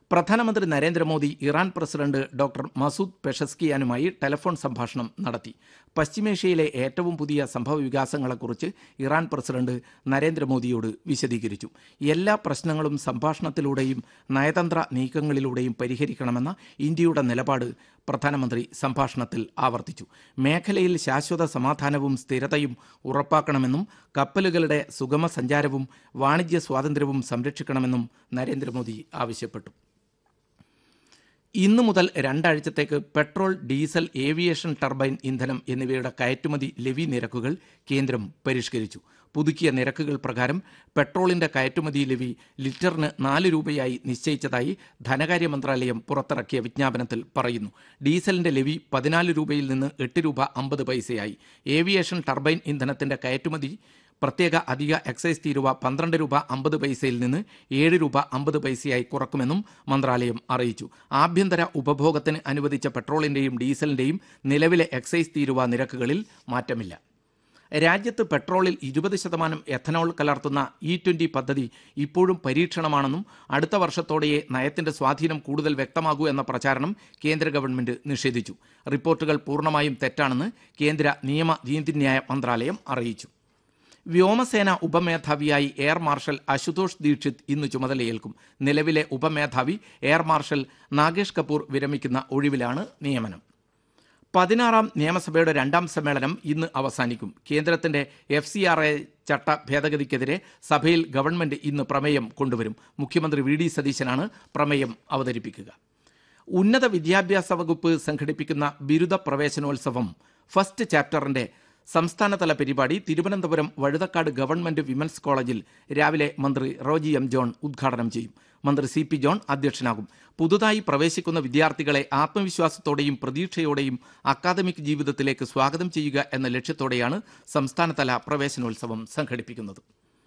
പ്രധാനമന്ത്രി Narendra Modi Iran president doctor Masoud പെഷസ്കിയാനുമായി telephone സംഭാഷണം നടത്തി പശ്ചിമേഷ്യയിലെ ഏറ്റവും പുതിയ സംഭവ വികാസങ്ങളെക്കുറിച്ച് ഇറാൻ പ്രസിഡന്റ് നരേന്ദ്രമോദിയോട് വിശദീകരിച്ചു എല്ലാ പ്രശ്നങ്ങളും സംഭാഷണത്തിലൂടെയും നയതന്ത്ര നീക്കങ്ങളിലൂടെയും പരിഹരിക്കണമെന്ന ഇന്ത്യയുടെ നിലപാട് പ്രധാനമന്ത്രി സംഭാഷണത്തിൽ ആവർത്തിച്ചു മേഖലയിൽ ശാശ്വത സമാധാനവും സ്ഥിരതയും ഉറപ്പാക്കണമെന്നും കപ്പലുകളുടെ സുഗമ സഞ്ചാരവും വാണിജ്യ സ്വാതന്ത്ര്യവും സംരക്ഷിക്കണമെന്നും നരേന്ദ്രമോദി ആവശ്യപ്പെട്ടു ഇന്നു മുതൽ രണ്ടാഴ്ചത്തേക്ക് പെട്രോൾ ഡീസൽ ഏവിയേഷൻ ടർബൈൻ ഇന്ധനം എന്നിവയുടെ കയറ്റുമതി ലെവി നിരക്കുകൾ കേന്ദ്രം പരിഷ്കരിച്ചു പുതുക്കിയ നിരക്കുകൾ പ്രകാരം പെട്രോളിന്റെ കയറ്റുമതി ലെവി ലിറ്ററിന് നാല് രൂപയായി നിശ്ചയിച്ചതായി ധനകാര്യ മന്ത്രാലയം പുറത്തിറക്കിയ വിജ്ഞാപനത്തിൽ പറയുന്നു ഡീസലിന്റെ ലെവി പതിനാല് രൂപയിൽ നിന്ന് എട്ട് രൂപ അമ്പത് പൈസയായി ഏവിയേഷൻ ടർബൈൻ ഇന്ധനത്തിന്റെ കയറ്റുമതി പ്രത്യേക അധിക എക്സൈസ് തീരുവ പന്ത്രണ്ട് രൂപ അമ്പത് പൈസയിൽ നിന്ന് ഏഴ് രൂപ അമ്പത് പൈസയായി കുറക്കുമെന്നും മന്ത്രാലയം അറിയിച്ചു ആഭ്യന്തര ഉപഭോഗത്തിന് അനുവദിച്ച പെട്രോളിന്റെയും ഡീസലിന്റെയും നിലവിലെ എക്സൈസ് തീരുവ നിരക്കുകളിൽ മാറ്റമില്ല രാജ്യത്ത് പെട്രോളിൽ ഇരുപത് ശതമാനം എഥനോൾ കലർത്തുന്ന ഇ ട്വന്റി പദ്ധതി ഇപ്പോഴും പരീക്ഷണമാണെന്നും അടുത്ത വർഷത്തോടെയേ നയത്തിന്റെ സ്വാധീനം കൂടുതൽ വ്യക്തമാകൂ എന്ന പ്രചാരണം കേന്ദ്ര ഗവൺമെന്റ് നിഷേധിച്ചു റിപ്പോർട്ടുകൾ പൂർണ്ണമായും തെറ്റാണെന്ന് കേന്ദ്ര നിയമ നീതിന്യായ മന്ത്രാലയം അറിയിച്ചു വ്യോമസേന ഉപമേധാവിയായി എയർ മാർഷൽ അശുതോഷ് ദീക്ഷിത് ഇന്ന് ചുമതലയേൽക്കും നിലവിലെ ഉപമേധാവി എയർ മാർഷൽ നാഗേഷ് കപൂർ വിരമിക്കുന്ന ഒഴിവിലാണ് നിയമനം പതിനാറാം നിയമസഭയുടെ രണ്ടാം സമ്മേളനം ഇന്ന് അവസാനിക്കും കേന്ദ്രത്തിന്റെ എഫ് സി ആർ എ ചട്ട ഭേദഗതിക്കെതിരെ സഭയിൽ ഗവൺമെന്റ് ഇന്ന് പ്രമേയം കൊണ്ടുവരും മുഖ്യമന്ത്രി വി ഡി സതീശനാണ് പ്രമേയം അവതരിപ്പിക്കുക ഉന്നത വിദ്യാഭ്യാസ വകുപ്പ് സംഘടിപ്പിക്കുന്ന ബിരുദ പ്രവേശനോത്സവം ഫസ്റ്റ് ചാപ്റ്ററിന്റെ സംസ്ഥാനതല പരിപാടി തിരുവനന്തപുരം വഴുതക്കാട് ഗവൺമെന്റ് വിമൻസ് കോളേജിൽ രാവിലെ മന്ത്രി റോജി എം ജോൺ ഉദ്ഘാടനം ചെയ്യും മന്ത്രി സി പി ജോൺ അധ്യക്ഷനാകും പുതുതായി പ്രവേശിക്കുന്ന വിദ്യാർത്ഥികളെ ആത്മവിശ്വാസത്തോടെയും പ്രതീക്ഷയോടെയും അക്കാദമിക് ജീവിതത്തിലേക്ക് സ്വാഗതം ചെയ്യുക എന്ന ലക്ഷ്യത്തോടെയാണ് സംസ്ഥാനതല പ്രവേശനോത്സവം സംഘടിപ്പിക്കുന്നത്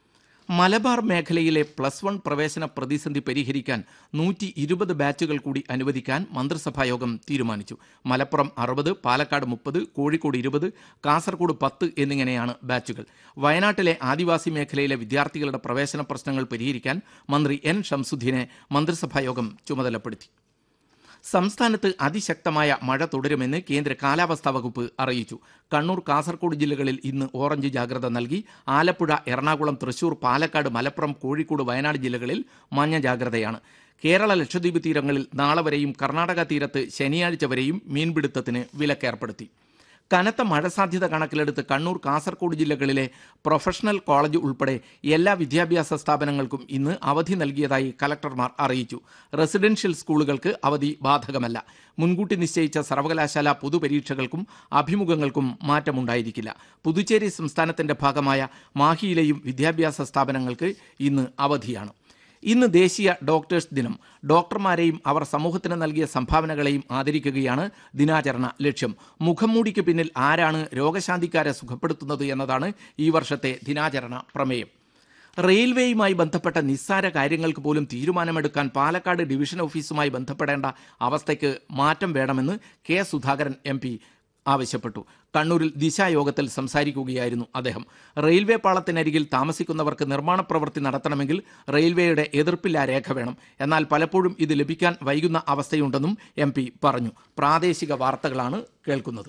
മലബാർ മേഖലയിലെ പ്ലസ് വൺ പ്രവേശന പ്രതിസന്ധി പരിഹരിക്കാൻ നൂറ്റി ഇരുപത് ബാച്ചുകൾ കൂടി അനുവദിക്കാൻ മന്ത്രിസഭായോഗം തീരുമാനിച്ചു മലപ്പുറം അറുപത് പാലക്കാട് മുപ്പത് കോഴിക്കോട് ഇരുപത് കാസർഗോഡ് പത്ത് എന്നിങ്ങനെയാണ് ബാച്ചുകൾ വയനാട്ടിലെ ആദിവാസി മേഖലയിലെ വിദ്യാർത്ഥികളുടെ പ്രവേശന പ്രശ്നങ്ങൾ പരിഹരിക്കാൻ മന്ത്രി എൻ ഷംസുദ്ദീനെ മന്ത്രിസഭായോഗം ചുമതലപ്പെടുത്തി സംസ്ഥാനത്ത് അതിശക്തമായ മഴ തുടരുമെന്ന് കേന്ദ്ര കാലാവസ്ഥാ വകുപ്പ് അറിയിച്ചു കണ്ണൂർ കാസർഗോഡ് ജില്ലകളിൽ ഇന്ന് ഓറഞ്ച് ജാഗ്രത നൽകി ആലപ്പുഴ എറണാകുളം തൃശൂർ പാലക്കാട് മലപ്പുറം കോഴിക്കോട് വയനാട് ജില്ലകളിൽ മഞ്ഞ ജാഗ്രതയാണ് കേരള ലക്ഷദ്വീപ് തീരങ്ങളിൽ നാളെ വരെയും കർണാടക തീരത്ത് ശനിയാഴ്ച വരെയും മീൻപിടുത്തത്തിന് വിലക്കേർപ്പെടുത്തി കനത്ത മഴ സാധ്യത കണക്കിലെടുത്ത് കണ്ണൂർ കാസർഗോഡ് ജില്ലകളിലെ പ്രൊഫഷണൽ കോളേജ് ഉൾപ്പെടെ എല്ലാ വിദ്യാഭ്യാസ സ്ഥാപനങ്ങൾക്കും ഇന്ന് അവധി നൽകിയതായി കലക്ടർമാർ അറിയിച്ചു റെസിഡൻഷ്യൽ സ്കൂളുകൾക്ക് അവധി ബാധകമല്ല മുൻകൂട്ടി നിശ്ചയിച്ച സർവകലാശാല പൊതുപരീക്ഷകൾക്കും അഭിമുഖങ്ങൾക്കും മാറ്റമുണ്ടായിരിക്കില്ല പുതുച്ചേരി സംസ്ഥാനത്തിന്റെ ഭാഗമായ മാഹിയിലെയും വിദ്യാഭ്യാസ സ്ഥാപനങ്ങൾക്ക് ഇന്ന് അവധിയാണ് ഇന്ന് ദേശീയ ഡോക്ടേഴ്സ് ദിനം ഡോക്ടർമാരെയും അവർ സമൂഹത്തിന് നൽകിയ സംഭാവനകളെയും ആദരിക്കുകയാണ് ദിനാചരണ ലക്ഷ്യം മുഖംമൂടിക്ക് പിന്നിൽ ആരാണ് രോഗശാന്തിക്കാരെ സുഖപ്പെടുത്തുന്നത് എന്നതാണ് ഈ വർഷത്തെ ദിനാചരണ പ്രമേയം റെയിൽവേയുമായി ബന്ധപ്പെട്ട നിസ്സാര കാര്യങ്ങൾക്ക് പോലും തീരുമാനമെടുക്കാൻ പാലക്കാട് ഡിവിഷൻ ഓഫീസുമായി ബന്ധപ്പെടേണ്ട അവസ്ഥയ്ക്ക് മാറ്റം വേണമെന്ന് കെ സുധാകരൻ എം ആവശ്യപ്പെട്ടു കണ്ണൂരിൽ ദിശായോഗത്തിൽ സംസാരിക്കുകയായിരുന്നു അദ്ദേഹം റെയിൽവേ പാളത്തിനരികിൽ താമസിക്കുന്നവർക്ക് നിർമ്മാണ പ്രവൃത്തി നടത്തണമെങ്കിൽ റെയിൽവേയുടെ എതിർപ്പില്ലാ രേഖ വേണം എന്നാൽ പലപ്പോഴും ഇത് ലഭിക്കാൻ വൈകുന്ന അവസ്ഥയുണ്ടെന്നും എം പറഞ്ഞു പ്രാദേശിക വാർത്തകളാണ് കേൾക്കുന്നത്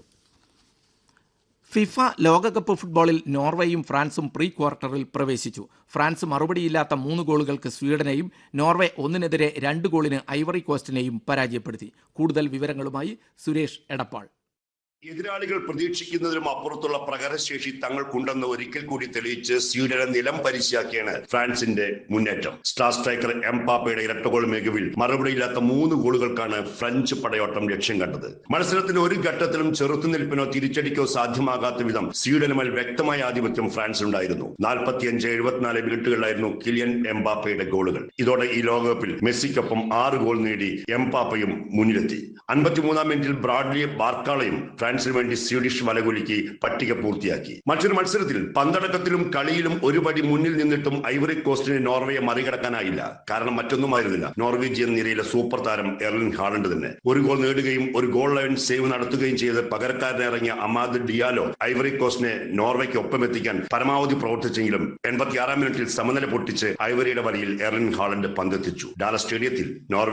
ഫിഫ ലോകകപ്പ് ഫുട്ബോളിൽ നോർവേയും ഫ്രാൻസും പ്രീ ക്വാർട്ടറിൽ പ്രവേശിച്ചു ഫ്രാൻസ് മറുപടിയില്ലാത്ത മൂന്ന് ഗോളുകൾക്ക് സ്വീഡനെയും നോർവേ ഒന്നിനെതിരെ രണ്ട് ഗോളിന് ഐവറി കോസ്റ്റിനെയും പരാജയപ്പെടുത്തി കൂടുതൽ വിവരങ്ങളുമായി സുരേഷ് എടപ്പാൾ എതിരാളികൾ പ്രതീക്ഷിക്കുന്നതിലും അപ്പുറത്തുള്ള പ്രകടനശേഷി തങ്ങൾക്കുണ്ടെന്ന് ഒരിക്കൽ കൂടി തെളിയിച്ച് സ്വീഡനെ നിലം പരിശാക്കിയാണ് ഫ്രാൻസിന്റെ മുന്നേറ്റം സ്റ്റാർ സ്ട്രൈക്കർ എംപാപ്പയുടെ ഇരട്ട ഗോൾ മികവിൽ മറുപടിയില്ലാത്ത മൂന്ന് ഗോളുകൾക്കാണ് ഫ്രഞ്ച് പടയോട്ടം ലക്ഷ്യം കണ്ടത് മത്സരത്തിന്റെ ഒരു ഘട്ടത്തിലും ചെറുത്തുനിൽപ്പിനോ തിരിച്ചടിക്കോ സാധ്യമാകാത്ത വിധം സ്വീഡനുമേൽ വ്യക്തമായ ആധിപത്യം ഫ്രാൻസിനുണ്ടായിരുന്നു നാൽപ്പത്തിയഞ്ച് എഴുപത്തിനാല് മിനിറ്റുകളിലായിരുന്നു കിലിയൻ എംപാപ്പയുടെ ഗോളുകൾ ഇതോടെ ഈ ലോകകപ്പിൽ മെസ്സിക്കൊപ്പം ആറ് ഗോൾ നേടി എംപാപ്പയും മുന്നിലെത്തി അൻപത്തിമൂന്നാം മിനിറ്റിൽ ബ്രാഡ്ലി ബാർക്കാളയും ഫ്രാൻസിന് വേണ്ടി സ്വീഡിഷ് വലകുലുക്കി പട്ടിക പൂർത്തിയാക്കി മറ്റൊരു മത്സരത്തിൽ പന്തടക്കത്തിലും കളിയിലും ഒരു പടി മുന്നിൽ നിന്നിട്ടും ഐവറി കോസ്റ്റിന് നോർവേയെ മറികടക്കാനായില്ല കാരണം മറ്റൊന്നുമായിരുന്നില്ല നോർവീജിയൻ നിരയിലെ സൂപ്പർ താരം എർലിൻ ഹാളണ്ട് തന്നെ ഒരു ഗോൾ നേടുകയും ഒരു ഗോൾ ലൈൻ സേവ് നടത്തുകയും ചെയ്ത് പകരക്കാരനെ ഇറങ്ങിയ അമാദ് ഡിയാലോ ഐവറി കോസ്റ്റിനെ നോർവേക്ക് ഒപ്പമെത്തിക്കാൻ പരമാവധി പ്രവർത്തിച്ചെങ്കിലും എൺപത്തിയാറാം മിനിറ്റിൽ സമനില പൊട്ടിച്ച് ഐവറിയുടെ വലയിൽ എർലിൻ ഹാളണ്ട് പന്തെത്തിച്ചു ഡാല സ്റ്റേഡിയത്തിൽ നോർവേ